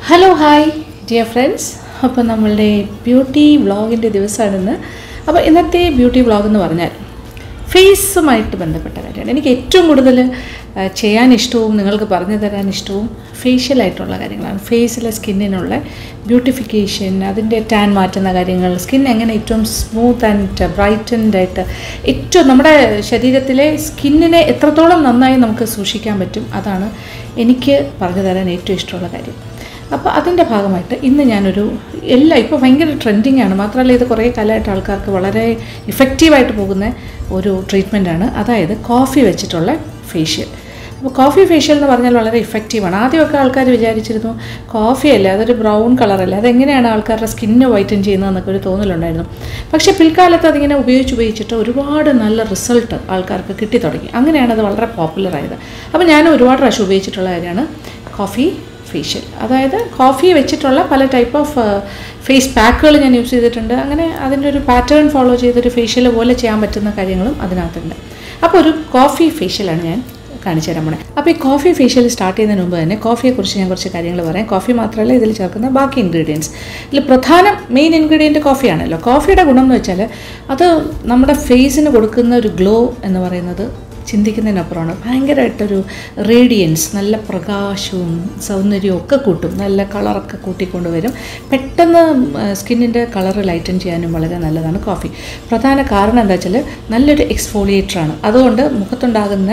Hello hi dear friends അപ്പോൾ നമ്മളുടെ beauty വ്ളോഗിൻ്റെ ദിവസമാണിന്ന് അപ്പോൾ ഇന്നത്തെ ബ്യൂട്ടി വ്ളോഗ് എന്ന് പറഞ്ഞാൽ ഫേസുമായിട്ട് ബന്ധപ്പെട്ട കാര്യമാണ് എനിക്ക് ഏറ്റവും കൂടുതൽ ആ, ചെയ്യാൻ ഇഷ്ടവും നിങ്ങൾക്ക് പറഞ്ഞു തരാൻ ഇഷ്ടവും ഫേഷ്യലായിട്ടുള്ള കാര്യങ്ങളാണ് ഫേസിലെ സ്കിന്നിനുള്ള ബ്യൂട്ടിഫിക്കേഷൻ അതിൻ്റെ ടാൻ മാറ്റുന്ന കാര്യങ്ങൾ സ്കിൻ എങ്ങനെ ഏറ്റവും സ്മൂത്ത് ആൻഡ് ബ്രൈറ്റൻഡ് ആയിട്ട് ഏറ്റവും നമ്മുടെ ശരീരത്തിലെ സ്കിന്നിനെ എത്രത്തോളം നന്നായി നമുക്ക് സൂക്ഷിക്കാൻ പറ്റും അതാണ് എനിക്ക് പറഞ്ഞു തരാൻ ഏറ്റവും ഇഷ്ടമുള്ള കാര്യം അപ്പോൾ അതിൻ്റെ ഭാഗമായിട്ട് ഇന്ന് ഞാനൊരു എല്ലാ ഇപ്പോൾ ഭയങ്കര ട്രെൻഡിങ് ആണ് മാത്രമല്ല ഇത് കുറേ കാലമായിട്ട് ആൾക്കാർക്ക് വളരെ ഇഫക്റ്റീവായിട്ട് പോകുന്ന ഒരു ട്രീറ്റ്മെൻറ്റാണ് അതായത് കോഫി വെച്ചിട്ടുള്ള ഫേഷ്യൽ അപ്പോൾ കോഫി ഫേഷ്യൽ എന്ന് പറഞ്ഞാൽ വളരെ ഇഫക്റ്റീവാണ് ആദ്യമൊക്കെ ആൾക്കാർ വിചാരിച്ചിരുന്നു കോഫി അല്ലേ അതൊരു ബ്രൗൺ കളറല്ലേ അതെങ്ങനെയാണ് ആൾക്കാരുടെ സ്കിന്ന് വൈറ്റൻ ചെയ്യുന്നതെന്നൊക്കെ ഒരു തോന്നലുണ്ടായിരുന്നു പക്ഷേ പിൽക്കാലത്ത് അതിങ്ങനെ ഉപയോഗിച്ച് ഉപയോഗിച്ചിട്ട് ഒരുപാട് നല്ല റിസൾട്ട് ആൾക്കാർക്ക് കിട്ടി തുടങ്ങി അങ്ങനെയാണ് അത് വളരെ പോപ്പുലർ ആയത് അപ്പോൾ ഞാൻ ഒരുപാട് പ്രാവശ്യം ഉപയോഗിച്ചിട്ടുള്ള കാര്യമാണ് കോഫി ഫേഷ്യൽ അതായത് കോഫി വെച്ചിട്ടുള്ള പല ടൈപ്പ് ഓഫ് ഫേസ് പാക്കുകൾ ഞാൻ യൂസ് ചെയ്തിട്ടുണ്ട് അങ്ങനെ അതിൻ്റെ ഒരു പാറ്റേൺ ഫോളോ ചെയ്തൊരു ഫേഷ്യൽ പോലെ ചെയ്യാൻ പറ്റുന്ന കാര്യങ്ങളും അതിനകത്തുണ്ട് അപ്പോൾ ഒരു കോഫി ഫേഷ്യലാണ് ഞാൻ കാണിച്ചു തരാൻ പോണേ അപ്പോൾ ഈ കോഫി ഫേഷ്യൽ സ്റ്റാർട്ട് ചെയ്യുന്നതിന് മുമ്പ് തന്നെ കോഫിയെക്കുറിച്ച് ഞാൻ കുറച്ച് കാര്യങ്ങൾ പറയാം കോഫി മാത്രമല്ല ഇതിൽ ചേർക്കുന്ന ബാക്കി ഇൻഗ്രീഡിയൻസ് ഇതിൽ പ്രധാന മെയിൻ ഇൻഗ്രീഡിയൻറ്റ് കോഫിയാണല്ലോ കോഫിയുടെ ഗുണം എന്ന് വെച്ചാൽ അത് നമ്മുടെ ഫേസിന് കൊടുക്കുന്ന ഒരു ഗ്ലോ എന്ന് പറയുന്നത് ചിന്തിക്കുന്നതിനപ്പുറമാണ് ഭയങ്കരമായിട്ടൊരു റേഡിയൻസ് നല്ല പ്രകാശവും സൗന്ദര്യവും ഒക്കെ കൂട്ടും നല്ല കളറൊക്കെ കൂട്ടിക്കൊണ്ടുവരും പെട്ടെന്ന് സ്കിന്നിൻ്റെ കളർ ലൈറ്റൻ ചെയ്യാനും വളരെ നല്ലതാണ് കോഫി പ്രധാന കാരണം എന്താ വെച്ചാൽ നല്ലൊരു എക്സ്ഫോളിയേറ്ററാണ് അതുകൊണ്ട് മുഖത്തുണ്ടാകുന്ന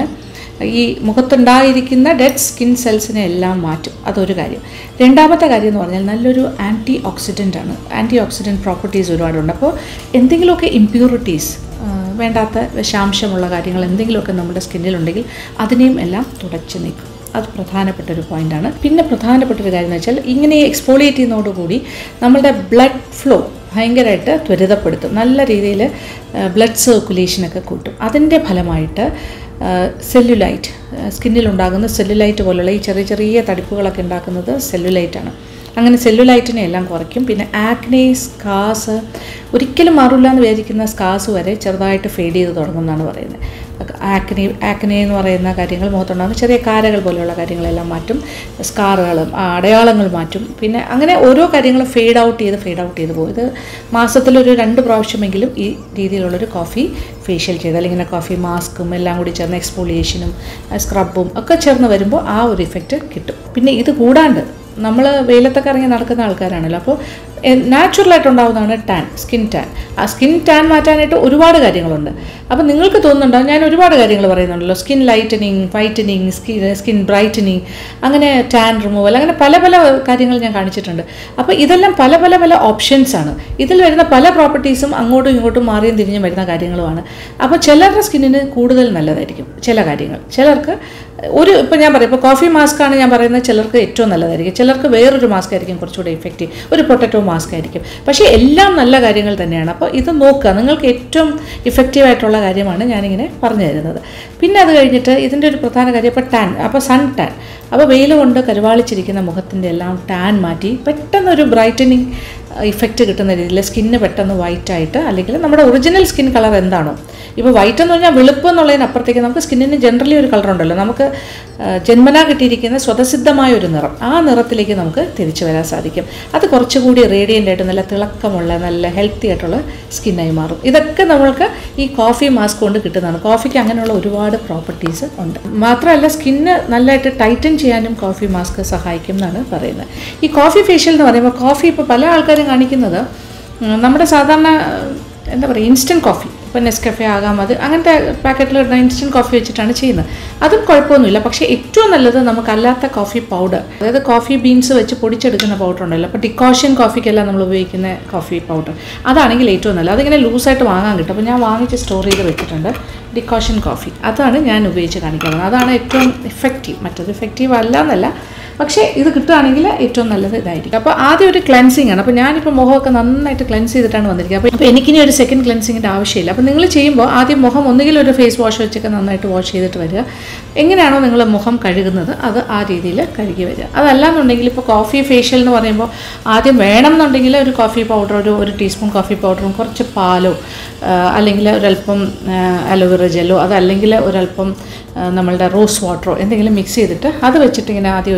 ഈ മുഖത്തുണ്ടായിരിക്കുന്ന ഡെഡ് സ്കിൻ സെൽസിനെ എല്ലാം മാറ്റും അതൊരു കാര്യം രണ്ടാമത്തെ കാര്യം എന്ന് പറഞ്ഞാൽ നല്ലൊരു ആൻറ്റി ഓക്സിഡൻ്റ് ആണ് ആൻറ്റി ഓക്സിഡൻറ്റ് പ്രോപ്പർട്ടീസ് ഒരുപാടുണ്ട് അപ്പോൾ എന്തെങ്കിലുമൊക്കെ ഇമ്പ്യൂരിറ്റീസ് വേണ്ടാത്ത വിഷാംശമുള്ള കാര്യങ്ങൾ എന്തെങ്കിലുമൊക്കെ നമ്മുടെ സ്കിന്നിലുണ്ടെങ്കിൽ അതിനെയും എല്ലാം തുടച്ചു നീക്കും അത് പ്രധാനപ്പെട്ട ഒരു പോയിന്റാണ് പിന്നെ പ്രധാനപ്പെട്ട ഒരു കാര്യം എന്ന് വെച്ചാൽ ഇങ്ങനെ എക്സ്പോളിയേറ്റ് ചെയ്യുന്നതോടുകൂടി നമ്മളുടെ ബ്ലഡ് ഫ്ലോ ഭയങ്കരമായിട്ട് ത്വരിതപ്പെടുത്തും നല്ല രീതിയിൽ ബ്ലഡ് സർക്കുലേഷനൊക്കെ കൂട്ടും അതിൻ്റെ ഫലമായിട്ട് സെല്ലുലൈറ്റ് സ്കിന്നിലുണ്ടാകുന്ന സെല്ലുലൈറ്റ് പോലുള്ള ഈ ചെറിയ ചെറിയ തടിപ്പുകളൊക്കെ ഉണ്ടാക്കുന്നത് സെല്ലുലൈറ്റാണ് അങ്ങനെ സെല്ലുലൈറ്റിനെ എല്ലാം കുറയ്ക്കും പിന്നെ ആക്നെ സ്കാസ് ഒരിക്കലും മാറില്ല എന്ന് വിചാരിക്കുന്ന സ്കാസ് വരെ ചെറുതായിട്ട് ഫെയ്ഡ് ചെയ്ത് തുടങ്ങും എന്നാണ് പറയുന്നത് ആക്നെ ആക്നെ എന്ന് പറയുന്ന കാര്യങ്ങൾ മുഖത്തുണ്ടാകുന്ന ചെറിയ കാരകൾ പോലെയുള്ള കാര്യങ്ങളെല്ലാം മാറ്റും സ്കാറുകളും അടയാളങ്ങൾ മാറ്റും പിന്നെ അങ്ങനെ ഓരോ കാര്യങ്ങളും ഫെയ്ഡ് ഔട്ട് ചെയ്ത് ഫെയ്ഡ് ഔട്ട് ചെയ്ത് പോകും ഇത് മാസത്തിലൊരു രണ്ട് പ്രാവശ്യമെങ്കിലും ഈ രീതിയിലുള്ളൊരു കോഫി ഫേഷ്യൽ ചെയ്താൽ ഇങ്ങനെ കോഫി മാസ്കും എല്ലാം കൂടി ചേർന്ന് എക്സ്പോളിയേഷനും സ്ക്രബും ഒക്കെ ചേർന്ന് വരുമ്പോൾ ആ ഒരു ഇഫക്റ്റ് കിട്ടും പിന്നെ ഇത് കൂടാണ്ട് നമ്മൾ വെയിലത്തൊക്കെ ഇറങ്ങി നടക്കുന്ന ആൾക്കാരാണല്ലോ അപ്പോൾ നാച്ചുറലായിട്ട് ഉണ്ടാകുന്നതാണ് ടാൻ സ്കിൻ ടാൻ ആ സ്കിൻ ടാൻ മാറ്റാനായിട്ട് ഒരുപാട് കാര്യങ്ങളുണ്ട് അപ്പോൾ നിങ്ങൾക്ക് തോന്നുന്നുണ്ടാവും ഞാൻ ഒരുപാട് കാര്യങ്ങൾ പറയുന്നുണ്ടല്ലോ skin lightening whitening skin skin brightening അങ്ങനെ ടാൻ റിമൂവൽ അങ്ങനെ പല പല കാര്യങ്ങൾ ഞാൻ കാണിച്ചിട്ടുണ്ട് അപ്പോൾ ഇതെല്ലാം പല പല പല ഓപ്ഷൻസ് ആണ് ഇതിൽ വരുന്ന പല പ്രോപ്പർട്ടീസും അങ്ങോട്ടും ഇങ്ങോട്ടും മാറിയും തിരിഞ്ഞും വരുന്ന കാര്യങ്ങളുമാണ് അപ്പോൾ ചിലരുടെ സ്കിന്നിന് കൂടുതൽ നല്ലതായിരിക്കും ചില കാര്യങ്ങൾ ചിലർക്ക് ഒരു ഇപ്പോൾ ഞാൻ പറയാം ഇപ്പോൾ കോഫി മാസ്ക് ആണ് ഞാൻ പറയുന്നത് ചിലർക്ക് ഏറ്റവും നല്ലതായിരിക്കും ചിലർക്ക് വേറൊരു മാസ്ക് ആയിരിക്കും കുറച്ചുകൂടി ഇഫക്റ്റീവ് ഒരു പൊട്ടറ്റോ മാസ്ക് ആയിരിക്കും പക്ഷേ എല്ലാം നല്ല കാര്യങ്ങൾ തന്നെയാണ് അപ്പോൾ ഇത് നോക്കുക നിങ്ങൾക്ക് ഏറ്റവും ഇഫക്റ്റീവ് ആയിട്ടുള്ള കാര്യമാണ് ഞാനിങ്ങനെ പറഞ്ഞു തരുന്നത് പിന്നെ അത് കഴിഞ്ഞിട്ട് ഇതിൻ്റെ ഒരു പ്രധാന കാര്യം ഇപ്പോൾ ടാൻ അപ്പോൾ സൺ ടാൻ അപ്പോൾ വെയിൽ കൊണ്ട് കരുവാളിച്ചിരിക്കുന്ന മുഖത്തിൻ്റെ എല്ലാം ടാൻ മാറ്റി പെട്ടെന്നൊരു ബ്രൈറ്റനിങ് ഇഫക്റ്റ് കിട്ടുന്ന രീതിയിൽ സ്കിന്ന് പെട്ടെന്ന് വൈറ്റ് ആയിട്ട് അല്ലെങ്കിൽ നമ്മുടെ ഒറിജിനൽ സ്കിൻ കളർ എന്താണോ ഇപ്പോൾ വൈറ്റ് എന്ന് പറഞ്ഞാൽ വെളുപ്പ് എന്നുള്ളതിനപ്പുറത്തേക്ക് നമുക്ക് സ്കിന്നിന് ജനറലി ഒരു കളർ ഉണ്ടല്ലോ നമുക്ക് ആ, ജന്മനാ കിട്ടിയിരിക്കുന്ന സ്വതസിദ്ധമായ ഒരു നിറം ആ നിറത്തിലേക്ക് നമുക്ക് തിരിച്ചു വരാൻ സാധിക്കും അത് കുറച്ചുകൂടി റേഡിയൻ്റ് ആയിട്ട് നല്ല തിളക്കമുള്ള നല്ല ഹെൽത്തി ആയിട്ടുള്ള സ്കിന്നായി മാറും ഇതൊക്കെ നമ്മൾക്ക് ഈ കോഫി മാസ്ക് കൊണ്ട് കിട്ടുന്നതാണ് കോഫിക്ക് അങ്ങനെയുള്ള ഒരുപാട് പ്രോപ്പർട്ടീസ് ഉണ്ട് മാത്രമല്ല സ്കിന്ന് നല്ലതായിട്ട് ടൈറ്റൻ ചെയ്യാനും കോഫി മാസ്ക് സഹായിക്കും എന്നാണ് പറയുന്നത് ഈ കോഫി ഫേഷ്യൽ എന്ന് പറയുമ്പോൾ കോഫി ഇപ്പോൾ പല ആൾക്കാരും കാണിക്കുന്നത് ഉം, നമ്മുടെ സാധാരണ എന്താ പറയുക ഇൻസ്റ്റൻറ്റ് കോഫി ഇപ്പോൾ നെസ്കഫെ ആകാം അത് അങ്ങനത്തെ പാക്കറ്റിൽ ഇടുന്ന ഇൻസ്റ്റൻറ്റ് കോഫി വെച്ചിട്ടാണ് ചെയ്യുന്നത് അതും കുഴപ്പമൊന്നുമില്ല പക്ഷേ ഏറ്റവും നല്ലത് നമുക്കല്ലാത്ത കോഫി പൗഡർ അതായത് കോഫി ബീൻസ് വെച്ച് പൊടിച്ചെടുക്കുന്ന പൗഡർ ഉണ്ടല്ലോ അപ്പോൾ ഡിക്കോഷൻ കോഫിക്കെല്ലാം നമ്മൾ ഉപയോഗിക്കുന്ന കോഫി പൗഡർ അതാണെങ്കിൽ ഏറ്റവും നല്ലത് അതിങ്ങനെ ലൂസായിട്ട് വാങ്ങാൻ കിട്ടും അപ്പോൾ ഞാൻ വാങ്ങിച്ച് സ്റ്റോർ ചെയ്ത് വെച്ചിട്ടുണ്ട് ഡിക്കോഷൻ കോഫി അതാണ് ഞാൻ ഉപയോഗിച്ച് കാണിക്കുന്നത് അതാണ് ഏറ്റവും ഇഫക്റ്റീവ് മറ്റത് ഇഫക്റ്റീവ് അല്ല എന്നല്ല പക്ഷേ ഇത് കിട്ടുകയാണെങ്കിൽ ഏറ്റവും നല്ലത് ഇതായിരിക്കും അപ്പോൾ ആദ്യം ഒരു ക്ലൻസിങ് ആണ് അപ്പോൾ ഞാനിപ്പോൾ മുഖമൊക്കെ നന്നായിട്ട് ക്ലെൻസ് ചെയ്തിട്ടാണ് വന്നിരിക്കുന്നത് അപ്പോൾ അപ്പോൾ എനിക്കിനി ഒരു സെക്കൻഡ് ക്ലെൻസിങ്ങിൻ്റെ ആവശ്യമില്ല അപ്പോൾ നിങ്ങൾ ചെയ്യുമ്പോൾ ആദ്യം മുഖം ഒന്നുകിൽ ഒരു ഫേസ് വാഷ് വെച്ചൊക്കെ നന്നായിട്ട് വാഷ് ചെയ്തിട്ട് വരിക എങ്ങനെയാണോ നിങ്ങൾ മുഖം കഴുകുന്നത് അത് ആ രീതിയിൽ കഴുകി വരിക അതല്ലാന്നുണ്ടെങ്കിൽ ഇപ്പോൾ കോഫി ഫേഷ്യൽ എന്ന് പറയുമ്പോൾ ആദ്യം വേണം എന്നുണ്ടെങ്കിൽ ഒരു കോഫി പൗഡർ ഒരു ഒരു ടീസ്പൂൺ കോഫി പൗഡറും കുറച്ച് പാലോ ആ, അല്ലെങ്കിൽ ഒരല്പം അലോവേറ ജെല്ലോ അതല്ലെങ്കിൽ ഒരല്പം ആ, നമ്മളുടെ റോസ് വാട്ടറോ എന്തെങ്കിലും മിക്സ് ചെയ്തിട്ട് അത് വെച്ചിട്ട് ഇങ്ങനെ ആദ്യം ഒരു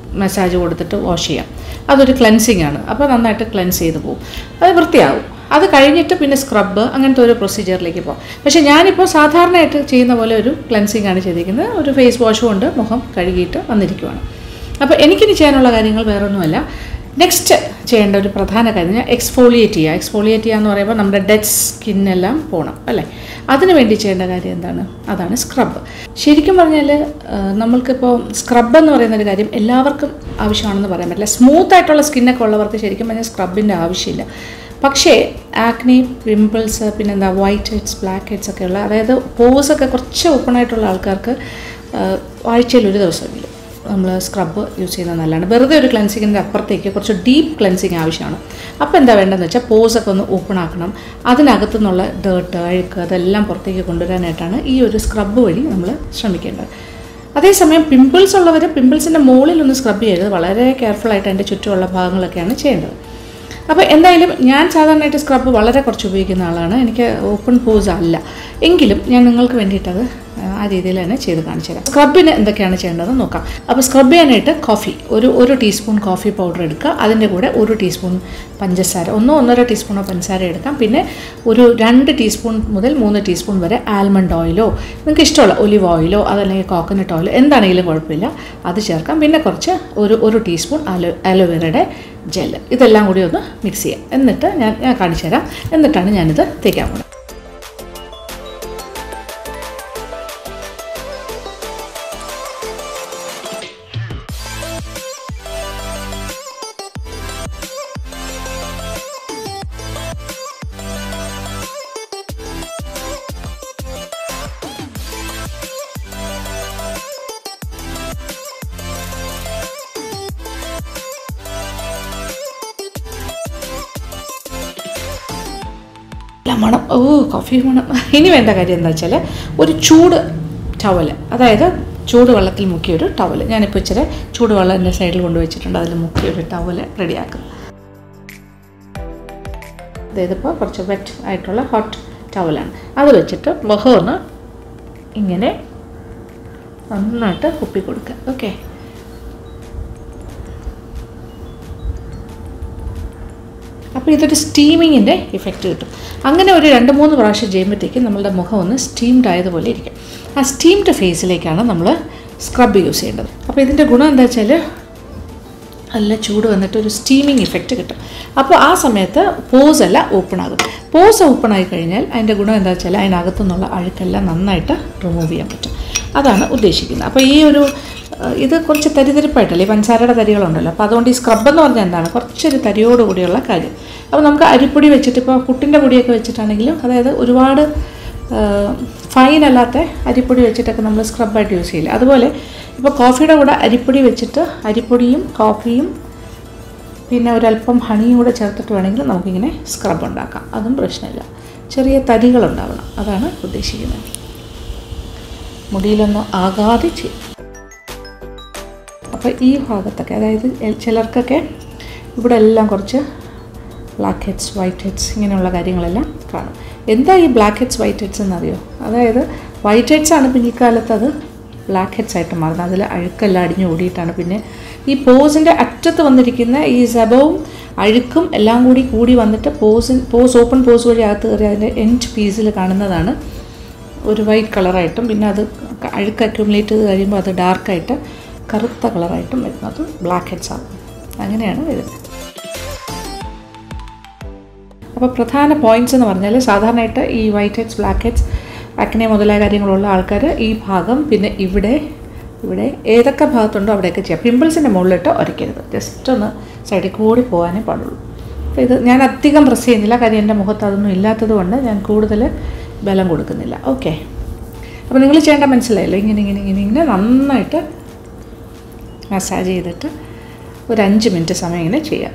മസാജ് കൊടുത്തിട്ട് വാഷ് ചെയ്യാം അതൊരു ക്ലെൻസിങ് ആണ് അപ്പോൾ നന്നായിട്ട് ക്ലെൻസ് ചെയ്ത് പോകും അത് വൃത്തിയാവും അത് കഴിഞ്ഞിട്ട് പിന്നെ സ്ക്രബ് അങ്ങനത്തെ ഒരു പ്രൊസീജിയറിലേക്ക് പോകാം പക്ഷേ ഞാനിപ്പോൾ സാധാരണയായിട്ട് ചെയ്യുന്ന പോലെ ഒരു ക്ലെൻസിങ് ആണ് ചെയ്തിരിക്കുന്നത് ഒരു ഫേസ് വാഷ് കൊണ്ട് മുഖം കഴുകിയിട്ട് വന്നിരിക്കുവാണ് അപ്പോൾ എനിക്കിനി ചെയ്യാനുള്ള കാര്യങ്ങൾ വേറൊന്നുമല്ല നെക്സ്റ്റ് ചെയ്യേണ്ട ഒരു പ്രധാന കാര്യം ഞാൻ എക്സ്ഫോളിയേറ്റ് ചെയ്യുക എക്സ്ഫോളിയേറ്റ് ചെയ്യുക എന്ന് പറയുമ്പോൾ നമ്മുടെ ഡെഡ് സ്കിന്നെല്ലാം പോകണം അല്ലേ അതിന് വേണ്ടി ചെയ്യേണ്ട കാര്യം എന്താണ് അതാണ് സ്ക്രബ് ശരിക്കും പറഞ്ഞാൽ നമ്മൾക്കിപ്പോൾ സ്ക്രബ് എന്ന് പറയുന്ന ഒരു കാര്യം എല്ലാവർക്കും ആവശ്യമാണെന്ന് പറയാൻ പറ്റില്ല സ്മൂത്ത് ആയിട്ടുള്ള സ്കിന്നൊക്കെ ഉള്ളവർക്ക് ശരിക്കും പറഞ്ഞാൽ സ്ക്രബിൻ്റെ ആവശ്യമില്ല പക്ഷേ ആക്നി പിമ്പിൾസ് പിന്നെന്താ വൈറ്റ് ഹെഡ്സ് ബ്ലാക്ക് ഹെഡ്സ് ഒക്കെ ഉള്ള അതായത് പോസ് ഒക്കെ കുറച്ച് ഓപ്പൺ ആയിട്ടുള്ള ആൾക്കാർക്ക് ആഴ്ചയിൽ ഒരു ദിവസമെങ്കിലും നമ്മൾ സ്ക്രബ് യൂസ് ചെയ്യുന്നത് നല്ലതാണ് വെറുതെ ഒരു ക്ലെൻസിങ്ങിൻ്റെ അപ്പുറത്തേക്ക് കുറച്ച് ഡീപ്പ് ക്ലെൻസിങ് ആവശ്യമാണ് അപ്പോൾ എന്താ വേണ്ടതെന്ന് വെച്ചാൽ പോസൊക്കെ ഒന്ന് ഓപ്പൺ ആക്കണം അതിനകത്തു നിന്നുള്ള ഡേർട്ട് അഴുക്ക് അതെല്ലാം പുറത്തേക്ക് കൊണ്ടുവരാനായിട്ടാണ് ഈ ഒരു സ്ക്രബ് വഴി നമ്മൾ ശ്രമിക്കേണ്ടത് അതേസമയം പിമ്പിൾസ് ഉള്ളവർ പിമ്പിൾസിൻ്റെ മുകളിൽ ഒന്ന് സ്ക്രബ് ചെയ്യരുത് വളരെ കെയർഫുള്ളായിട്ട് അതിൻ്റെ ചുറ്റുമുള്ള ഭാഗങ്ങളൊക്കെയാണ് ചെയ്യേണ്ടത് അപ്പോൾ എന്തായാലും ഞാൻ സാധാരണയായിട്ട് സ്ക്രബ് വളരെ കുറച്ച് ഉപയോഗിക്കുന്ന ആളാണ് എനിക്ക് ഓപ്പൺ പോസ് അല്ല എങ്കിലും ഞാൻ നിങ്ങൾക്ക് വേണ്ടിയിട്ടത് ആ രീതിയിൽ തന്നെ ചെയ്ത് കാണിച്ചു തരാം സ്ക്രബിന് എന്തൊക്കെയാണ് ചെയ്യേണ്ടത് നോക്കാം അപ്പോൾ സ്ക്രബ് ചെയ്യാനായിട്ട് കോഫി ഒരു ഒരു ടീസ്പൂൺ കോഫി പൗഡർ എടുക്കുക അതിൻ്റെ കൂടെ ഒരു ടീസ്പൂൺ പഞ്ചസാര ഒന്നോ ഒന്നര ടീസ്പൂണോ പഞ്ചസാര എടുക്കാം പിന്നെ ഒരു രണ്ട് ടീസ്പൂൺ മുതൽ മൂന്ന് ടീസ്പൂൺ വരെ ആൽമണ്ട് ഓയിലോ നിങ്ങൾക്ക് ഇഷ്ടമുള്ള ഒലിവ് ഓയിലോ അതല്ലെങ്കിൽ കോക്കനട്ട് ഓയിലോ എന്താണെങ്കിലും കുഴപ്പമില്ല അത് ചേർക്കാം പിന്നെ കുറച്ച് ഒരു ഒരു ടീസ്പൂൺ അലോ അലോവേറയുടെ ജെൽ ഇതെല്ലാം കൂടി ഒന്ന് മിക്സ് ചെയ്യാം എന്നിട്ട് ഞാൻ ഞാൻ കാണിച്ചു തരാം എന്നിട്ടാണ് ഞാനിത് തേക്കാൻ പോകുന്നത് നല്ല മണം ഓ കോഫി മണം ഇനി വേണ്ട കാര്യം എന്താ വെച്ചാൽ ഒരു ചൂട് ടവൽ അതായത് ചൂട് വെള്ളത്തിൽ മുക്കിയ ഒരു ടവൽ ഞാനിപ്പോൾ ഇച്ചിരി ചൂട് വെള്ളം എൻ്റെ സൈഡിൽ കൊണ്ടുവച്ചിട്ടുണ്ട് അതിൽ മുക്കിയ ഒരു ടവൽ റെഡിയാക്കും ഇതിപ്പോൾ കുറച്ച് വെറ്റ് ആയിട്ടുള്ള ഹോട്ട് ടവലാണ് അത് വെച്ചിട്ട് മുഖം ഒന്ന് ഇങ്ങനെ നന്നായിട്ട് കുപ്പി കൊടുക്കുക ഓക്കെ അപ്പോൾ ഇതൊരു സ്റ്റീമിങ്ങിൻ്റെ ഇഫക്റ്റ് കിട്ടും അങ്ങനെ ഒരു രണ്ട് മൂന്ന് പ്രാവശ്യം ചെയ്യുമ്പോഴത്തേക്കും നമ്മളുടെ മുഖം ഒന്ന് സ്റ്റീംഡ് ആയതുപോലെ ഇരിക്കും ആ സ്റ്റീംഡ് ഫേസിലേക്കാണ് നമ്മൾ സ്ക്രബ് യൂസ് ചെയ്യേണ്ടത് അപ്പോൾ ഇതിൻ്റെ ഗുണം എന്താ വെച്ചാൽ നല്ല ചൂട് വന്നിട്ട് ഒരു സ്റ്റീമിങ് ഇഫക്റ്റ് കിട്ടും അപ്പോൾ ആ സമയത്ത് പോസ് എല്ലാം ഓപ്പൺ ആകും പോസ് ഓപ്പൺ ആയി കഴിഞ്ഞാൽ അതിൻ്റെ ഗുണം എന്താ വെച്ചാൽ അതിനകത്തു നിന്നുള്ള അഴുക്കെല്ലാം നന്നായിട്ട് റിമൂവ് ചെയ്യാൻ പറ്റും അതാണ് ഉദ്ദേശിക്കുന്നത് അപ്പോൾ ഈ ഒരു ഏഹ്, ഇത് കുറച്ച് തരിതരിപ്പായിട്ടല്ലേ ഈ പഞ്ചസാരയുടെ തരികളുണ്ടല്ലോ അപ്പോൾ അതുകൊണ്ട് ഈ സ്ക്രബ് എന്ന് പറഞ്ഞാൽ എന്താണ് കുറച്ചൊരു തരിയോട് കൂടിയുള്ള കാര്യം അപ്പോൾ നമുക്ക് അരിപ്പൊടി വെച്ചിട്ട് ഇപ്പോൾ പുട്ടിൻ്റെ പൊടിയൊക്കെ വെച്ചിട്ടാണെങ്കിലും അതായത് ഒരുപാട് ഫൈൻ അല്ലാത്ത അരിപ്പൊടി വെച്ചിട്ടൊക്കെ നമ്മൾ സ്ക്രബായിട്ട് യൂസ് ചെയ്യില്ല അതുപോലെ ഇപ്പോൾ കോഫിയുടെ കൂടെ അരിപ്പൊടി വെച്ചിട്ട് അരിപ്പൊടിയും കോഫിയും പിന്നെ ഒരല്പം ഹണിയും കൂടെ ചേർത്തിട്ട് വേണമെങ്കിൽ നമുക്കിങ്ങനെ സ്ക്രബ് ഉണ്ടാക്കാം അതും പ്രശ്നമില്ല ചെറിയ തരികളുണ്ടാവണം അതാണ് ഉദ്ദേശിക്കുന്നത് മുടിയിലൊന്നും ആകാതെ ചെയ്യും അപ്പോൾ ഈ ഭാഗത്തൊക്കെ അതായത് എ- ചിലർക്കൊക്കെ ഇവിടെ എല്ലാം കുറച്ച് ബ്ലാക്ക് ഹെഡ്സ് വൈറ്റ് ഹെഡ്സ് ഇങ്ങനെയുള്ള കാര്യങ്ങളെല്ലാം കാണും എന്താ ഈ ബ്ലാക്ക് ഹെഡ്സ് വൈറ്റ് ഹെഡ്സ് എന്നറിയോ അതായത് വൈറ്റ് ഹെഡ്സ് ആണ് പിന്നിക്കാലത്ത് അത് ബ്ലാക്ക് ഹെഡ്സ് ആയിട്ട് മാറുന്നത് അതിൽ അഴുക്കെല്ലാം അടിഞ്ഞു കൂടിയിട്ടാണ് പിന്നെ ഈ പോസിൻ്റെ അറ്റത്ത് വന്നിരിക്കുന്ന ഈ സബവും അഴുക്കും എല്ലാം കൂടി കൂടി വന്നിട്ട് പോസ് പോസ് ഓപ്പൺ പോസ് വഴി അകത്ത് കയറി അതിൻ്റെ എൻഡ് പീസിൽ കാണുന്നതാണ് ഒരു വൈറ്റ് കളറായിട്ടും പിന്നെ അത് അഴുക്ക് അക്യുമുലേറ്റ് ചെയ്ത് കഴിയുമ്പോൾ അത് ഡാർക്കായിട്ട് കറുത്ത കളറായിട്ടും വരുന്നത് ബ്ലാക്ക് ഹെഡ്സ് ആകും അങ്ങനെയാണ് വരുന്നത് അപ്പോൾ പ്രധാന പോയിന്റ്സ് എന്ന് പറഞ്ഞാൽ സാധാരണയായിട്ട് ഈ whiteheads blackheads acne മുതലായ കാര്യങ്ങളുള്ള ആൾക്കാർ ഈ ഭാഗം പിന്നെ ഇവിടെ ഇവിടെ ഏതൊക്കെ ഭാഗത്തുണ്ടോ അവിടെയൊക്കെ ചെയ്യാം പിമ്പിൾസിൻ്റെ മുകളിലിട്ട് ഉരയ്ക്കരുത് ജസ്റ്റ് ഒന്ന് സൈഡിൽ കൂടി പോകാനേ പാടുള്ളൂ അപ്പോൾ ഇത് ഞാൻ അധികം പ്രസ് ചെയ്യുന്നില്ല കാര്യം എൻ്റെ മുഖത്ത് അതൊന്നും ഇല്ലാത്തത് കൊണ്ട് ഞാൻ കൂടുതൽ ബലം കൊടുക്കുന്നില്ല ഓക്കെ അപ്പോൾ നിങ്ങൾ ചെയ്യേണ്ട മനസ്സിലായല്ലോ ഇങ്ങനെ ഇങ്ങനെ ഇങ്ങനെ ഇങ്ങനെ നന്നായിട്ട് മസാജ് ചെയ്തിട്ട് ഒരു അഞ്ച് മിനിറ്റ് സമയം ഇങ്ങനെ ചെയ്യാം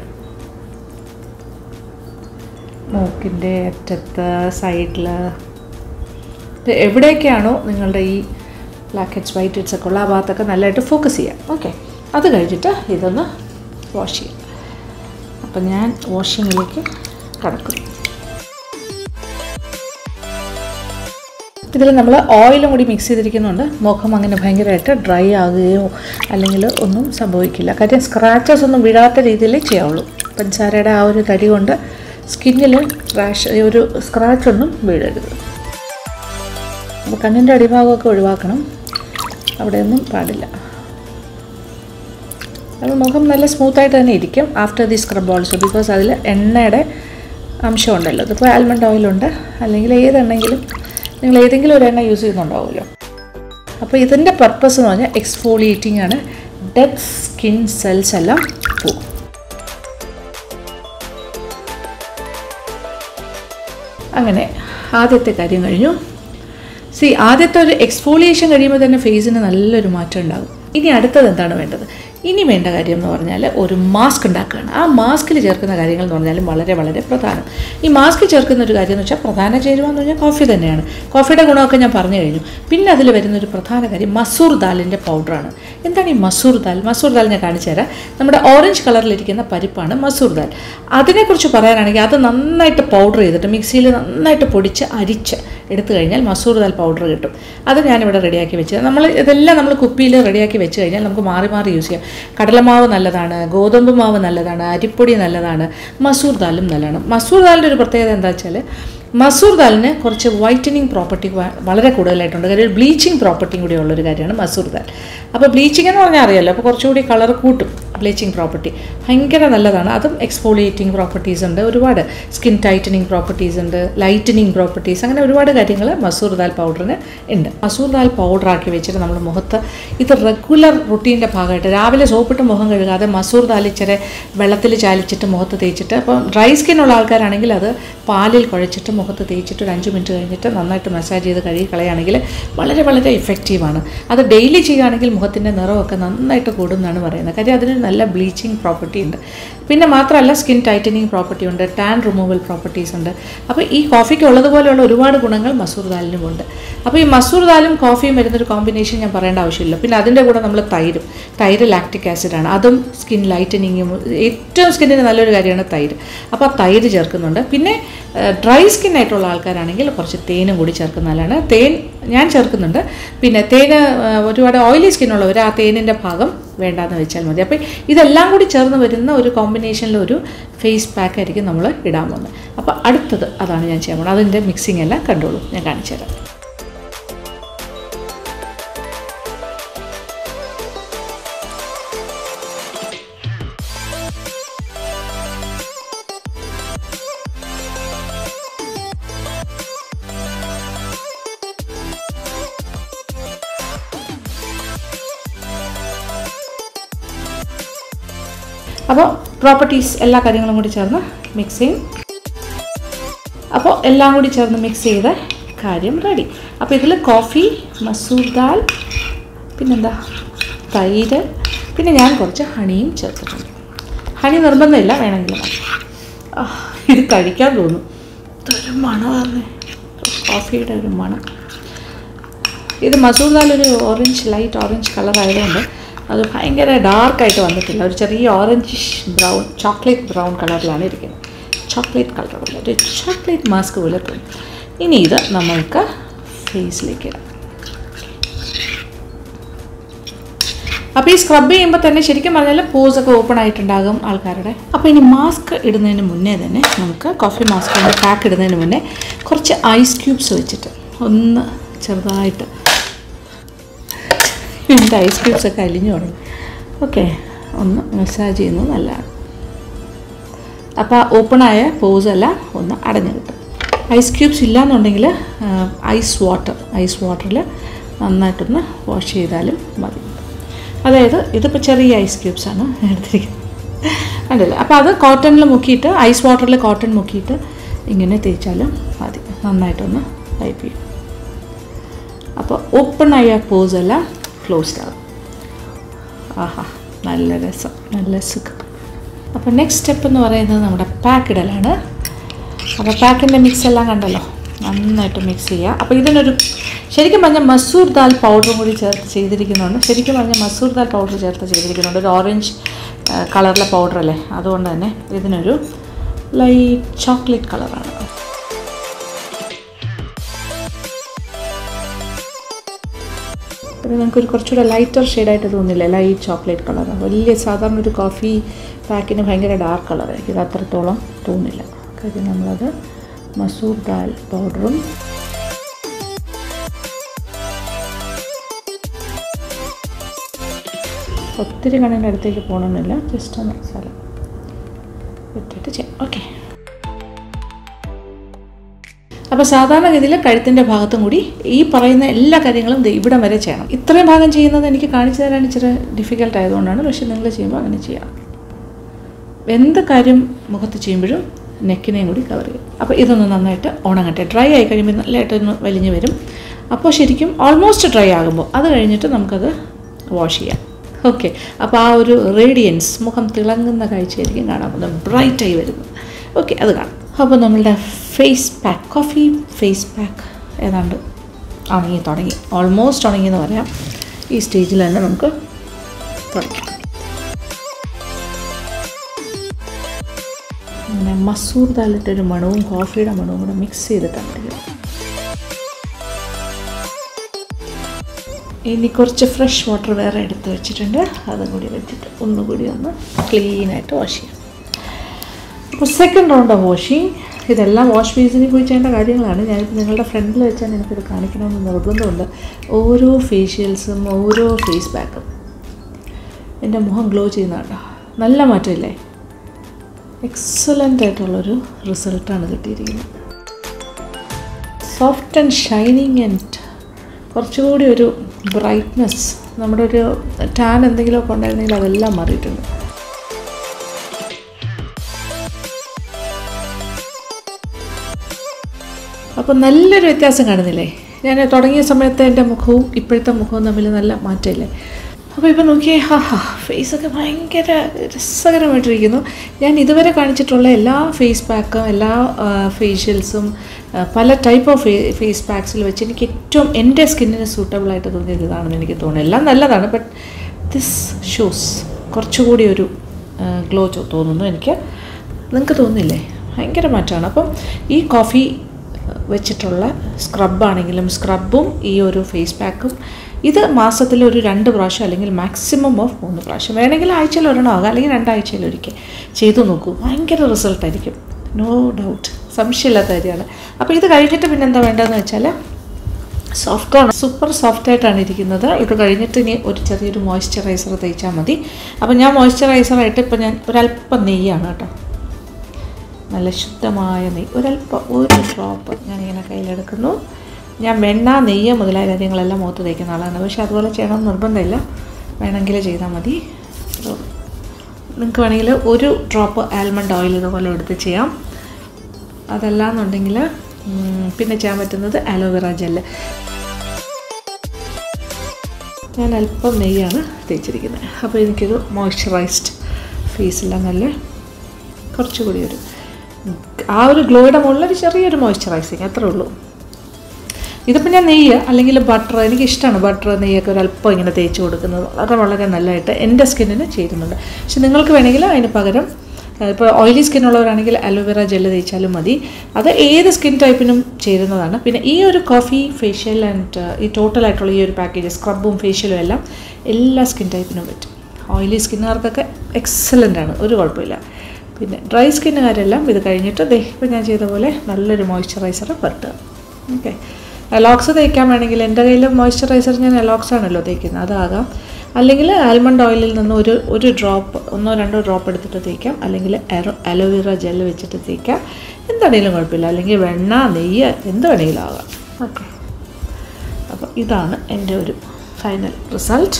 മൂക്കിൻ്റെ അറ്റത്ത് സൈഡിൽ എവിടെയൊക്കെയാണോ നിങ്ങളുടെ ഈ ബ്ലാക്ക് ഹെഡ്സ് വൈറ്റ് ഹെഡ്സ് ഒക്കെ ഉള്ള ആ ഭാഗത്തൊക്കെ നല്ലതായിട്ട് ഫോക്കസ് ചെയ്യാം ഓക്കെ അത് കഴിഞ്ഞിട്ട് ഇതൊന്ന് വാഷ് ചെയ്യാം അപ്പം ഞാൻ വാഷിങ്ങിലേക്ക് കടക്കുന്നു ഇതിൽ നമ്മൾ ഓയിലും കൂടി മിക്സ് ചെയ്തിരിക്കുന്നുണ്ട് മുഖം അങ്ങനെ ഭയങ്കരമായിട്ട് ഡ്രൈ ആകുകയോ അല്ലെങ്കിൽ ഒന്നും സംഭവിക്കില്ല കാര്യം സ്ക്രാച്ചസ് ഒന്നും വീഴാത്ത രീതിയിൽ ചെയ്യാവുള്ളൂ പഞ്ചസാരയുടെ ആ ഒരു തടി കൊണ്ട് സ്കിന്നിൽ റാഷ് ഒരു സ്ക്രാച്ച് ഒന്നും വീഴരുത് അപ്പോൾ കണ്ണിൻ്റെ അടിഭാഗമൊക്കെ ഒഴിവാക്കണം അവിടെയൊന്നും പാടില്ല അപ്പോൾ മുഖം നല്ല സ്മൂത്തായിട്ട് തന്നെ ഇരിക്കും after the scrub also because അതിൽ എണ്ണയുടെ അംശമുണ്ടല്ലോ ഇതിപ്പോൾ ആൽമണ്ട് ഓയിലുണ്ട് അല്ലെങ്കിൽ ഏതെണ്ണെങ്കിലും നിങ്ങൾ ഏതെങ്കിലും ഒരു എണ്ണ യൂസ് ചെയ്യുന്നുണ്ടാവുമല്ലോ അപ്പോൾ ഇതിൻ്റെ പർപ്പസ് എന്ന് പറഞ്ഞാൽ എക്സ്ഫോളിയേറ്റിംഗ് ആണ് ഡെഡ് സ്കിൻ സെൽസ് എല്ലാം പോകും അങ്ങനെ ആദ്യത്തെ കാര്യം കഴിഞ്ഞു സി ആദ്യത്തെ ഒരു എക്സ്ഫോളിയേഷൻ കഴിയുമ്പോൾ തന്നെ ഫേസിന് നല്ലൊരു മാറ്റം ഉണ്ടാകും ഇനി അടുത്തത് എന്താണ് വേണ്ടത് ഇനി വേണ്ട കാര്യം എന്ന് പറഞ്ഞാൽ ഒരു മാസ്ക് ഉണ്ടാക്കുകയാണ് ആ മാസ്കിൽ ചേർക്കുന്ന കാര്യങ്ങൾ എന്ന് പറഞ്ഞാൽ വളരെ വളരെ പ്രധാനം ഈ മാസ്ക് ചേർക്കുന്ന ഒരു കാര്യം എന്ന് വെച്ചാൽ പ്രധാന ചേരുവ എന്ന് പറഞ്ഞാൽ കോഫി തന്നെയാണ് കോഫിയുടെ ഗുണമൊക്കെ ഞാൻ പറഞ്ഞു കഴിഞ്ഞു പിന്നെ അതിൽ വരുന്ന ഒരു പ്രധാന കാര്യം മസൂർ ദാലിൻ്റെ പൗഡറാണ് എന്താണ് ഈ മസൂർ ദാൽ മസൂർ ദാൽ ഞാൻ കാണിച്ചു തരാം നമ്മുടെ ഓറഞ്ച് കളറിലിരിക്കുന്ന പരിപ്പാണ് മസൂർ ദാൽ അതിനെക്കുറിച്ച് പറയാനാണെങ്കിൽ അത് നന്നായിട്ട് പൗഡർ ചെയ്തിട്ട് മിക്സിയിൽ നന്നായിട്ട് പൊടിച്ച് അരിച്ച് എടുത്തു കഴിഞ്ഞാൽ മസൂർ ദാൽ പൗഡർ കിട്ടും അത് ഞാനിവിടെ റെഡിയാക്കി വെച്ചത് നമ്മൾ ഇതെല്ലാം നമ്മൾ കുപ്പിയിൽ റെഡിയാക്കി വെച്ച് കഴിഞ്ഞാൽ നമുക്ക് മാറി മാറി യൂസ് ചെയ്യാം കടലമാവ് നല്ലതാണ് ഗോതമ്പ് മാവ് നല്ലതാണ് അരിപ്പൊടി നല്ലതാണ് മസൂർ ദാലും നല്ലതാണ് മസൂർ ദാലിൻ്റെ ഒരു പ്രത്യേകത എന്താ വെച്ചാൽ മസൂർ ദാലിന് കുറച്ച് വൈറ്റനിങ് പ്രോപ്പർട്ടി വളരെ കൂടുതലായിട്ടുണ്ട് കാര്യം ബ്ലീച്ചിങ് പ്രോപ്പർട്ടിയും കൂടി ഉള്ളൊരു കാര്യമാണ് മസൂർ ദാൽ അപ്പോൾ ബ്ലീച്ചിങ് എന്ന് പറഞ്ഞാൽ അറിയാമല്ലോ അപ്പോൾ കുറച്ചുകൂടി കളർ കൂട്ടും ബ്ലീച്ചിങ് പ്രോപ്പർട്ടി ഭയങ്കര നല്ലതാണ് അതും എക്സ്ഫോളിയേറ്റിംഗ് പ്രോപ്പർട്ടീസ് ഉണ്ട് ഒരുപാട് സ്കിൻ ടൈറ്റനിങ് പ്രോപ്പർട്ടീസ് ഉണ്ട് ലൈറ്റനിങ് പ്രോപ്പർട്ടീസ് അങ്ങനെ ഒരുപാട് കാര്യങ്ങൾ മസൂർ ദാൽ പൗഡറിന് ഉണ്ട് മസൂർ ദാൽ പൗഡർ ആക്കി വെച്ചിട്ട് നമ്മൾ മുഖത്ത് ഇത് റെഗുലർ റുട്ടീൻ്റെ ഭാഗമായിട്ട് രാവിലെ സോപ്പിട്ട് മുഖം കഴുകാതെ മസൂർ ദാൽ ഇച്ചിരി വെള്ളത്തിൽ ചാലിച്ചിട്ട് മുഖത്ത് തേച്ചിട്ട് അപ്പം ഡ്രൈ സ്കിൻ ഉള്ള ആൾക്കാരാണെങ്കിൽ അത് പാലിൽ കുഴച്ചിട്ട് മുഖത്ത് തേച്ചിട്ട് ഒരു അഞ്ച് മിനിറ്റ് കഴിഞ്ഞിട്ട് നന്നായിട്ട് മസാജ് ചെയ്ത് കഴുകി കളയുകയാണെങ്കിൽ വളരെ വളരെ ഇഫക്റ്റീവാണ് അത് ഡെയിലി ചെയ്യുകയാണെങ്കിൽ മുഖത്തിൻ്റെ നിറമൊക്കെ നന്നായിട്ട് കൂടും എന്നാണ് പറയുന്നത് കാര്യം അതിന് നല്ല ബ്ലീച്ചിങ് പ്രോപ്പർട്ടി ഉണ്ട് പിന്നെ മാത്രമല്ല സ്കിൻ ടൈറ്റനിങ് പ്രോപ്പർട്ടി ഉണ്ട് ടാൻ റിമൂവൽ പ്രോപ്പർട്ടീസ് ഉണ്ട് അപ്പോൾ ഈ കോഫിക്ക് ഉള്ളതുപോലെയുള്ള ഒരുപാട് ഗുണങ്ങൾ മസൂർ ദാലിനും ഉണ്ട് അപ്പോൾ ഈ മസൂർ ദാലും കോഫിയും വരുന്നൊരു കോമ്പിനേഷൻ ഞാൻ പറയേണ്ട ആവശ്യമില്ല പിന്നെ അതിൻ്റെ കൂടെ നമ്മൾ തൈരും തൈര് ലാക്റ്റിക് ആസിഡാണ് അതും സ്കിൻ ലൈറ്റനിങ്ങും ഏറ്റവും സ്കിന്നിന് നല്ലൊരു കാര്യമാണ് തൈര് അപ്പോൾ ആ തൈര് ചേർക്കുന്നുണ്ട് പിന്നെ ഡ്രൈ സ്കിൻ ആയിട്ടുള്ള ആൾക്കാരാണെങ്കിൽ കുറച്ച് തേനും കൂടി ചേർക്കുന്ന നല്ലതാണ് തേൻ ഞാൻ ചേർക്കുന്നുണ്ട് പിന്നെ തേന് ആ, ഒരുപാട് ഓയിലി സ്കിന്നുള്ളവർ ആ തേനിൻ്റെ ഭാഗം വേണ്ടാന്ന് വെച്ചാൽ മതി അപ്പോൾ ഇതെല്ലാം കൂടി ചേർന്ന് വരുന്ന ഒരു കോമ്പിനേഷനിൽ ഒരു ഫേസ് പാക്ക് ആയിരിക്കും നമ്മൾ ഇടാൻ പോകുന്നത് അപ്പോൾ അടുത്തത് അതാണ് ഞാൻ ചെയ്യാൻ പോകുന്നത് അതിൻ്റെ മിക്സിംഗ് എല്ലാം കണ്ടോളൂ ഞാൻ കാണിച്ചു തരാം അപ്പോൾ പ്രോപ്പർട്ടീസ് എല്ലാ കാര്യങ്ങളും കൂടി ചേർന്ന് മിക്സ് ചെയ്യും അപ്പോൾ എല്ലാം കൂടി ചേർന്ന് മിക്സ് ചെയ്ത കാര്യം റെഡി അപ്പോൾ ഇതിൽ കോഫി മസൂർ ദാൽ പിന്നെന്താ തൈര് പിന്നെ ഞാൻ കുറച്ച് ഹണിയും ചേർത്തിട്ടുണ്ട് ഹണി നിർബന്ധമില്ല വേണമെങ്കിൽ മതി. ആ, ഇത് കഴിക്കാൻ തോന്നും ഇതൊരു മണമാണ് കോഫിയുടെ ഒരു മണം ഇത് മസൂർ ദാൽ ഒരു ഓറഞ്ച് ലൈറ്റ് ഓറഞ്ച് കളർ ആയതുകൊണ്ട് അത് ഭയങ്കര ഡാർക്കായിട്ട് വന്നിട്ടില്ല ഒരു ചെറിയ ഓറഞ്ച് ബ്രൗൺ ചോക്ലേറ്റ് ബ്രൗൺ കളറിലാണ് ഇരിക്കുന്നത് ചോക്ലേറ്റ് കളറുള്ള ഒരു ചോക്ലേറ്റ് മാസ്ക് പോലെ തോന്നും ഇനി ഇത് നമ്മൾക്ക് ഫേസിലേക്ക് ഇടാം അപ്പോൾ ഈ സ്ക്രബ് ചെയ്യുമ്പോൾ തന്നെ ശരിക്കും പറഞ്ഞാൽ പോസ് ഒക്കെ ഓപ്പൺ ആയിട്ടുണ്ടാകും ആൾക്കാരുടെ അപ്പോൾ ഇനി മാസ്ക് ഇടുന്നതിന് മുന്നേ തന്നെ നമുക്ക് കോഫി മാസ്കിൻ്റെ പാക്ക് ഇടുന്നതിന് മുന്നേ കുറച്ച് ഐസ് ക്യൂബ്സ് വെച്ചിട്ട് ഒന്ന് ചെറുതായിട്ട് എൻ്റെ ഐസ് ക്യൂബ്സ് ഒക്കെ അലിഞ്ഞു തുടങ്ങി ഓക്കെ ഒന്ന് മസാജ് ചെയ്യുന്നത് നല്ലതാണ് അപ്പോൾ ഓപ്പണായ പോസ് എല്ലാം ഒന്ന് അടഞ്ഞു കിട്ടും ഐസ് ക്യൂബ്സ് ഇല്ലയെന്നുണ്ടെങ്കിൽ ഐസ് വാട്ടർ ഐസ് വാട്ടറിൽ നന്നായിട്ടൊന്ന് വാഷ് ചെയ്താലും മതി അതായത് ഇതിപ്പോൾ ചെറിയ ഐസ് ക്യൂബ്സ് ആണ് എടുത്തിരിക്കുന്നത് കണ്ടില്ല അപ്പോൾ അത് കോട്ടണിൽ മുക്കിയിട്ട് ഐസ് വാട്ടറിൽ കോട്ടൺ മുക്കിയിട്ട് ഇങ്ങനെ തേച്ചാലും മതി നന്നായിട്ടൊന്ന് വൈപ്പ് ചെയ്യും അപ്പോൾ ഓപ്പൺ ആയ പോസ് എല്ലാം ക്ലോസ്ഡ് ആകും ആഹാ നല്ല രസം നല്ല സുഖം അപ്പോൾ നെക്സ്റ്റ് സ്റ്റെപ്പ് എന്ന് പറയുന്നത് നമ്മുടെ പാക്ക് ഇടലാണ് അപ്പോൾ പാക്കിൻ്റെ മിക്സ് എല്ലാം കണ്ടല്ലോ നന്നായിട്ട് മിക്സ് ചെയ്യുക അപ്പോൾ ഇതിനൊരു ശരിക്കും പറഞ്ഞാൽ മസൂർ ദാൽ പൗഡറും കൂടി ചേർത്ത് ചെയ്തിരിക്കുന്നുണ്ട് ശരിക്കും പറഞ്ഞാൽ മസൂർ ദാൽ പൗഡർ ചേർത്ത് ചെയ്തിരിക്കുന്നുണ്ട് ഒരു ഓറഞ്ച് കളറിലെ പൗഡർ അല്ലേ അതുകൊണ്ട് തന്നെ ഇതിനൊരു ലൈറ്റ് ചോക്ലേറ്റ് കളറാണ് പിന്നെ നിങ്ങൾക്ക് ഒരു കുറച്ചുകൂടെ ലൈറ്റർ ഷെയ്ഡായിട്ട് തോന്നില്ല ലൈറ്റ് ചോക്ലേറ്റ് കളർ വലിയ സാധാരണ ഒരു കോഫി പാക്കിന് ഭയങ്കര ഡാർക്ക് കളറായിരിക്കും ഇത് അത്രത്തോളം തോന്നില്ല കാര്യം നമ്മളത് മസൂർ ദാൽ പൗഡറും ഒത്തിരി കണ്ണിൻ്റെ അടുത്തേക്ക് പോകണമെന്നില്ല ജസ്റ്റ് ഒന്ന് സ്ഥലം ഇട്ടിട്ട് ചെയ്യാം ഓക്കെ അപ്പോൾ സാധാരണഗതിയിൽ കഴുത്തിൻ്റെ ഭാഗത്തും കൂടി ഈ പറയുന്ന എല്ലാ കാര്യങ്ങളും ദേ ഇവിടം വരെ ചെയ്യണം ഇത്രയും ഭാഗം ചെയ്യുന്നത് എനിക്ക് കാണിച്ചു തരാൻ ഇച്ചിരി ഡിഫിക്കൽട്ട് ആയതുകൊണ്ടാണ് പക്ഷെ നിങ്ങൾ ചെയ്യുമ്പോൾ അങ്ങനെ ചെയ്യാം എന്ത് കാര്യം മുഖത്ത് ചെയ്യുമ്പോഴും നെക്കിനെയും കൂടി കവർ ചെയ്യും അപ്പോൾ ഇതൊന്ന് നന്നായിട്ട് ഉണങ്ങട്ടെ ഡ്രൈ ആയി കഴിയുമ്പോൾ നല്ലതായിട്ടൊന്ന് വലിഞ്ഞ് വരും അപ്പോൾ ശരിക്കും ഓൾമോസ്റ്റ് ഡ്രൈ ആകുമ്പോൾ അത് കഴിഞ്ഞിട്ട് നമുക്കത് വാഷ് ചെയ്യാം ഓക്കെ അപ്പോൾ ആ ഒരു റേഡിയൻസ് മുഖം തിളങ്ങുന്ന കാഴ്ചയായിരിക്കും കാണാൻ പോകുന്നത് ബ്രൈറ്റായി വരുന്നത് ഓക്കെ അത് കാണാം അപ്പോൾ നമ്മളുടെ face pack coffee face pack ഏതാണ്ട് ഉണങ്ങി തുടങ്ങി ഓൾമോസ്റ്റ് ഉണങ്ങി എന്ന് പറയാം ഈ സ്റ്റേജിൽ തന്നെ നമുക്ക് തുടങ്ങാം അങ്ങനെ മസൂർ ദാലിട്ടൊരു മണവും കോഫിയുടെ മണവും കൂടെ മിക്സ് ചെയ്തിട്ടാണ് ഇനി കുറച്ച് ഫ്രഷ് വാട്ടർ വേറെ എടുത്ത് വെച്ചിട്ടുണ്ട് അതും കൂടി വെച്ചിട്ട് ഒന്നുകൂടി ഒന്ന് ക്ലീനായിട്ട് വാഷ് ചെയ്യാം അപ്പോൾ സെക്കൻഡ് റൗണ്ട് ഓഫ് വാഷിങ് ഇതെല്ലാം വാഷ് ബേസിനിൽ പോയി ചെയ്യേണ്ട കാര്യങ്ങളാണ് ഞാനിപ്പോൾ നിങ്ങളുടെ ഫ്രണ്ടിൽ വെച്ചാൽ എനിക്കിത് കാണിക്കണമെന്ന് നിർബന്ധമുണ്ട് ഓരോ ഫേഷ്യൽസും ഓരോ ഫേസ് പാക്കും എൻ്റെ മുഖം ഗ്ലോ ചെയ്യുന്നതാണ്ടോ നല്ല മാറ്റമില്ലേ എക്സലൻ്റ് ആയിട്ടുള്ളൊരു റിസൾട്ടാണ് കിട്ടിയിരിക്കുന്നത് സോഫ്റ്റ് ആൻഡ് ഷൈനിങ് ആൻഡ് കുറച്ചുകൂടി ഒരു ബ്രൈറ്റ്നെസ് നമ്മുടെ ഒരു ടാൻ എന്തെങ്കിലുമൊക്കെ ഉണ്ടായിരുന്നെങ്കിൽ അതെല്ലാം മാറിയിട്ടുണ്ട് അപ്പോൾ നല്ലൊരു വ്യത്യാസം കാണുന്നില്ലേ ഞാൻ തുടങ്ങിയ സമയത്ത് എൻ്റെ മുഖവും ഇപ്പോഴത്തെ മുഖവും തമ്മിൽ നല്ല മാറ്റമില്ലേ അപ്പോൾ ഇപ്പോൾ നോക്കിയേ ഹാ ഹാ ഫേസൊക്കെ ഭയങ്കര രസകരമായിട്ടിരിക്കുന്നു ഞാൻ ഇതുവരെ കാണിച്ചിട്ടുള്ള എല്ലാ ഫേസ് പാക്കും എല്ലാ ഫേഷ്യൽസും പല ടൈപ്പ് ഓഫ് ഫേസ് പാക്സിൽ വെച്ച് എനിക്ക് ഏറ്റവും എൻ്റെ സ്കിന്നിന് സൂട്ടബിളായിട്ട് തോന്നിയത് ഇതാണെന്ന് എനിക്ക് തോന്നുന്നു എല്ലാം നല്ലതാണ് ബട്ട് ദിസ് ഷൂസ് കുറച്ചുകൂടി ഒരു ഗ്ലോ തോന്നുന്നു എനിക്ക് നിങ്ങൾക്ക് തോന്നുന്നില്ലേ ഭയങ്കര മാറ്റമാണ് അപ്പം ഈ കോഫി വെച്ചിട്ടുള്ള സ്ക്രബാണെങ്കിലും സ്ക്രബും ഈ ഒരു ഫേസ് പാക്കും ഇത് മാസത്തിൽ ഒരു രണ്ട് പ്രാവശ്യം അല്ലെങ്കിൽ മാക്സിമം ഓഫ് മൂന്ന് പ്രാവശ്യം വേണമെങ്കിൽ ആഴ്ചയിൽ ഒരെണ്ണം ആകാം അല്ലെങ്കിൽ രണ്ടാഴ്ചയിൽ ഒരിക്കൽ ചെയ്തു നോക്കൂ ഭയങ്കര റിസൾട്ടായിരിക്കും നോ ഡൗട്ട് സംശയമില്ലാത്ത കാര്യമാണ് അപ്പോൾ ഇത് കഴിഞ്ഞിട്ട് പിന്നെ എന്താ വേണ്ടതെന്ന് വെച്ചാൽ സോഫ്റ്റ് ആണ് സൂപ്പർ സോഫ്റ്റ് ആയിട്ടാണ് ഇരിക്കുന്നത് ഇത് കഴിഞ്ഞിട്ട് ഇനി ഒരു ചെറിയൊരു മോയ്സ്ചറൈസർ തേച്ചാൽ മതി അപ്പോൾ ഞാൻ മോയ്സ്ചറൈസറായിട്ട് ഇപ്പോൾ ഞാൻ ഒരല്പം നെയ്യാണ് കേട്ടോ നല്ല ശുദ്ധമായ നെയ്യ് ഒരല്പം ഒരു ഡ്രോപ്പ് ഞാനിങ്ങനെ കയ്യിലെടുക്കുന്നു ഞാൻ വെണ്ണ നെയ്യ് മുതലായ കാര്യങ്ങളെല്ലാം മുഖത്ത് തേക്കുന്ന ആളാണ് പക്ഷെ അതുപോലെ ചെയ്യണമെന്ന് നിർബന്ധമില്ല വേണമെങ്കിൽ ചെയ്താൽ മതി നിങ്ങൾക്ക് വേണമെങ്കിൽ ഒരു ഡ്രോപ്പ് ആൽമണ്ട് ഓയിൽ ഇതുപോലെ എടുത്ത് ചെയ്യാം അതല്ല എന്നുണ്ടെങ്കിൽ പിന്നെ ചെയ്യാൻ പറ്റുന്നത് അലോവേറ ജെല്ല് ഞാൻ അല്പം നെയ്യാണ് തേച്ചിരിക്കുന്നത് അപ്പോൾ എനിക്കൊരു മോയ്സ്ചറൈസ്ഡ് ഫേസെല്ലാം നല്ല കുറച്ചുകൂടി ഒരു ആ ഒരു ഗ്ലോയുടെ മുകളിൽ ഒരു ചെറിയൊരു മോയ്സ്ചറൈസിങ് അത്രേ ഉള്ളൂ ഇതിപ്പോൾ ഞാൻ നെയ്യ് അല്ലെങ്കിൽ ബട്ടർ എനിക്ക് ഇഷ്ടമാണ് ബട്ടർ നെയ്യൊക്കെ ഒരു അല്പം ഇങ്ങനെ തേച്ച് കൊടുക്കുന്നത് വളരെ വളരെ നല്ലതായിട്ട് എൻ്റെ സ്കിന്നിന് ചേരുന്നുണ്ട് പക്ഷെ നിങ്ങൾക്ക് വേണമെങ്കിൽ അതിന് പകരം ഇപ്പോൾ ഓയിലി സ്കിൻ ഉള്ളവരാണെങ്കിൽ അലോവേറ ജെല്ല് തേച്ചാലും മതി അത് ഏത് സ്കിൻ ടൈപ്പിനും ചേരുന്നതാണ് പിന്നെ ഈ ഒരു കോഫി ഫേഷ്യൽ ആൻഡ് ഈ ടോട്ടലായിട്ടുള്ള ഈ ഒരു പാക്കേജ് സ്ക്രബും ഫേഷ്യലും എല്ലാം എല്ലാ സ്കിൻ ടൈപ്പിനും പറ്റും ഓയിലി സ്കിന്നുകാർക്കൊക്കെ എക്സലൻ്റ് ആണ് ഒരു കുഴപ്പമില്ല പിന്നെ ഡ്രൈ സ്കിന്നുകാരെല്ലാം ഇത് കഴിഞ്ഞിട്ട് ദേ ഇപ്പോൾ ഞാൻ ചെയ്ത പോലെ നല്ലൊരു മോയ്സ്ചറൈസർ പറ്റുക ഓക്കെ അലോക്സ് തേക്കാൻ വേണമെങ്കിൽ എൻ്റെ കയ്യിൽ മോയ്സ്ചറൈസർ ഞാൻ അലോക്സ് ആണല്ലോ തേക്കുന്നത് അതാകാം അല്ലെങ്കിൽ ആൽമണ്ട് ഓയിലിൽ നിന്ന് ഒരു ഒരു ഡ്രോപ്പ് ഒന്നോ രണ്ടോ ഡ്രോപ്പ് എടുത്തിട്ട് തേക്കാം അല്ലെങ്കിൽ അലോ അലോവേറ ജെല്ല് വെച്ചിട്ട് തേക്കാം എന്താണെങ്കിലും കുഴപ്പമില്ല അല്ലെങ്കിൽ വെണ്ണ നെയ്യ് എന്ത് വേണമെങ്കിലും ആകാം ഓക്കെ അപ്പോൾ ഇതാണ് എൻ്റെ ഒരു ഫൈനൽ റിസൾട്ട്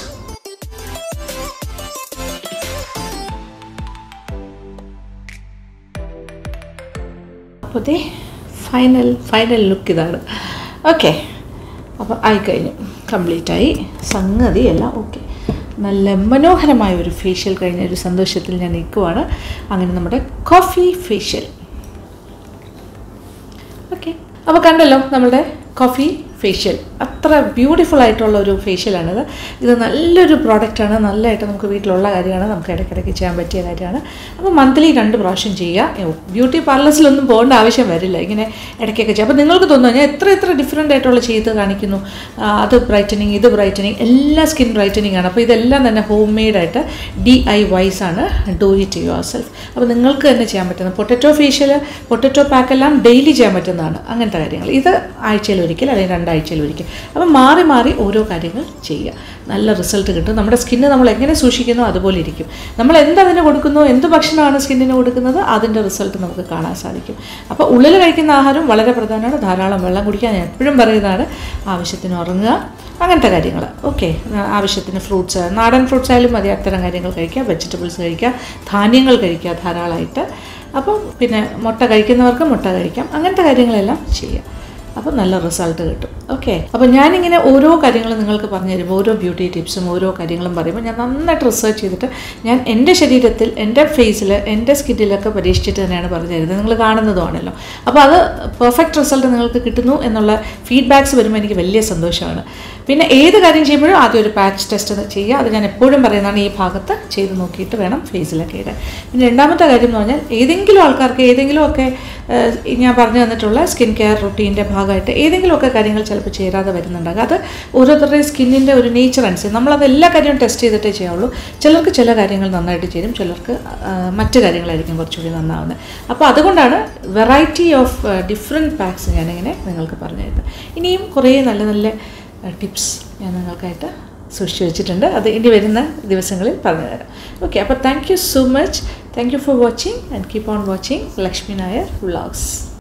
അപ്പോൾ ദേ ഫൈനൽ ഫൈനൽ ലുക്ക് ഇതാണ് ഓക്കെ അപ്പോൾ ആയിക്കഴിഞ്ഞു കംപ്ലീറ്റായി സംഗതി എല്ലാം ഓക്കെ നല്ല മനോഹരമായ ഒരു ഫേഷ്യൽ കഴിഞ്ഞ ഒരു സന്തോഷത്തിൽ ഞാൻ നിൽക്കുവാണ് അങ്ങനെ നമ്മുടെ കോഫി ഫേഷ്യൽ ഓക്കെ അപ്പോൾ കണ്ടല്ലോ നമ്മുടെ കോഫി ഫേഷ്യൽ അത്ര ബ്യൂട്ടിഫുൾ ആയിട്ടുള്ള ഒരു ഫേഷ്യലാണിത് ഇത് നല്ലൊരു പ്രോഡക്റ്റാണ് നല്ലതായിട്ട് നമുക്ക് വീട്ടിലുള്ള കാര്യമാണ് നമുക്ക് ഇടയ്ക്കിടയ്ക്ക് ചെയ്യാൻ പറ്റിയ കാര്യമാണ് അപ്പോൾ മന്ത്ലി രണ്ട് പ്രാവശ്യം ചെയ്യുക ബ്യൂട്ടി പാർലേഴ്സിലൊന്നും പോകേണ്ട ആവശ്യം വരില്ല ഇങ്ങനെ ഇടയ്ക്കൊക്കെ ചെയ്യാം അപ്പോൾ നിങ്ങൾക്ക് തോന്നുന്നു ഞാൻ എത്ര എത്ര ഡിഫറെൻ്റ് ആയിട്ടുള്ള ചെയ്ത് കാണിക്കുന്നു ആ, അത് ബ്രൈറ്റനിങ് ഇത് ബ്രൈറ്റനിങ് എല്ലാ സ്കിൻ ബ്രൈറ്റനിങ് ആണ് അപ്പോൾ ഇതെല്ലാം തന്നെ ഹോം മെയ്ഡായിട്ട് ഡി ഐ വൈസ് ആണ് ഡു ഇറ്റ് യുവർ സെൽഫ് അപ്പോൾ നിങ്ങൾക്ക് തന്നെ ചെയ്യാൻ പറ്റുന്ന പൊട്ടറ്റോ ഫേഷ്യൽ പൊട്ടറ്റോ പാക്കെല്ലാം ഡെയിലി ചെയ്യാൻ പറ്റുന്നതാണ് അങ്ങനത്തെ കാര്യങ്ങൾ ഇത് ആഴ്ചയിൽ ഒരിക്കൽ അല്ലെങ്കിൽ രണ്ടാഴ്ചയിൽ ഒരിക്കൽ അപ്പം മാറി മാറി ഓരോ കാര്യങ്ങൾ ചെയ്യുക നല്ല റിസൾട്ട് കിട്ടും നമ്മുടെ സ്കിന്ന് നമ്മൾ എങ്ങനെ സൂക്ഷിക്കുന്നോ അതുപോലെ ഇരിക്കും നമ്മൾ എന്തതിന് കൊടുക്കുന്നോ എന്ത് ഭക്ഷണമാണ് സ്കിന്നിന് കൊടുക്കുന്നത് അതിൻ്റെ റിസൾട്ട് നമുക്ക് കാണാൻ സാധിക്കും അപ്പോൾ ഉള്ളിൽ കഴിക്കുന്ന ആഹാരം വളരെ പ്രധാനമാണ് ധാരാളം വെള്ളം കുടിക്കാൻ ഞാൻ എപ്പോഴും പറയുന്നതാണ് ആവശ്യത്തിന് ഉറങ്ങുക അങ്ങനത്തെ കാര്യങ്ങൾ ഓക്കെ ആവശ്യത്തിന് ഫ്രൂട്ട്സ് നാടൻ ഫ്രൂട്ട്സ് ആയാലും മതി അത്തരം കാര്യങ്ങൾ കഴിക്കുക വെജിറ്റബിൾസ് കഴിക്കുക ധാന്യങ്ങൾ കഴിക്കുക ധാരാളമായിട്ട് അപ്പം പിന്നെ മുട്ട കഴിക്കുന്നവർക്ക് മുട്ട കഴിക്കാം അങ്ങനത്തെ കാര്യങ്ങളെല്ലാം ചെയ്യാം അപ്പോൾ നല്ല റിസൾട്ട് കിട്ടും ഓക്കെ അപ്പോൾ ഞാനിങ്ങനെ ഓരോ കാര്യങ്ങളും നിങ്ങൾക്ക് പറഞ്ഞു തരുമ്പോൾ ഓരോ ബ്യൂട്ടി ടിപ്സും ഓരോ കാര്യങ്ങളും പറയുമ്പോൾ ഞാൻ നന്നായിട്ട് റിസർച്ച് ചെയ്തിട്ട് ഞാൻ എൻ്റെ ശരീരത്തിൽ എൻ്റെ ഫേസിൽ എൻ്റെ സ്കിന്നിലൊക്കെ പരീക്ഷിച്ചിട്ട് തന്നെയാണ് പറഞ്ഞു തരുന്നത് നിങ്ങൾ കാണുന്നതുമാണല്ലോ അപ്പോൾ അത് പെർഫെക്റ്റ് റിസൾട്ട് നിങ്ങൾക്ക് കിട്ടുന്നു എന്നുള്ള ഫീഡ്ബാക്സ് വരുമ്പോൾ എനിക്ക് വലിയ സന്തോഷമാണ് പിന്നെ ഏത് കാര്യം ചെയ്യുമ്പോഴും ആദ്യം ഒരു പാച്ച് ടെസ്റ്റ് ചെയ്യുക അത് ഞാൻ എപ്പോഴും പറയുന്നതാണ് ഈ ഭാഗത്ത് ചെയ്ത് നോക്കിയിട്ട് വേണം ഫേസിലൊക്കെ ഇടാൻ പിന്നെ രണ്ടാമത്തെ കാര്യം എന്ന് പറഞ്ഞാൽ ഏതെങ്കിലും ആൾക്കാർക്ക് ഏതെങ്കിലും ഒക്കെ ഏഹ്, ഞാൻ പറഞ്ഞു തന്നിട്ടുള്ള സ്കിൻ കെയർ റുട്ടീൻ്റെ ഭാഗമായിട്ട് ഏതെങ്കിലുമൊക്കെ കാര്യങ്ങൾ ചിലപ്പോൾ ചേരാതെ വരുന്നുണ്ടാകും അത് ഓരോരുത്തരുടെയും സ്കിന്നിൻ്റെ ഒരു നേച്ചർ അനുസരിച്ച് നമ്മളത് എല്ലാ കാര്യവും ടെസ്റ്റ് ചെയ്തിട്ടേ ചെയ്യാവുള്ളൂ ചിലർക്ക് ചില കാര്യങ്ങൾ നന്നായിട്ട് ചേരും ചിലർക്ക് ആ, മറ്റ് കാര്യങ്ങളായിരിക്കും കുറച്ചുകൂടി നന്നാവുന്നത് അപ്പോൾ അതുകൊണ്ടാണ് വെറൈറ്റി ഓഫ് ഡിഫറെൻറ്റ് പാക്സ് ഞാനിങ്ങനെ നിങ്ങൾക്ക് പറഞ്ഞു തരുന്നത് ഇനിയും കുറേ നല്ല നല്ല ടിപ്സ് ഞാൻ നിങ്ങൾക്കായിട്ട് സൂക്ഷിച്ചു വെച്ചിട്ടുണ്ട് അത് ഇനി വരുന്ന ദിവസങ്ങളിൽ പറഞ്ഞു തരാം ഓക്കെ അപ്പോൾ thank you so much thank you for watching and keep on watching Lakshmi Nair vlogs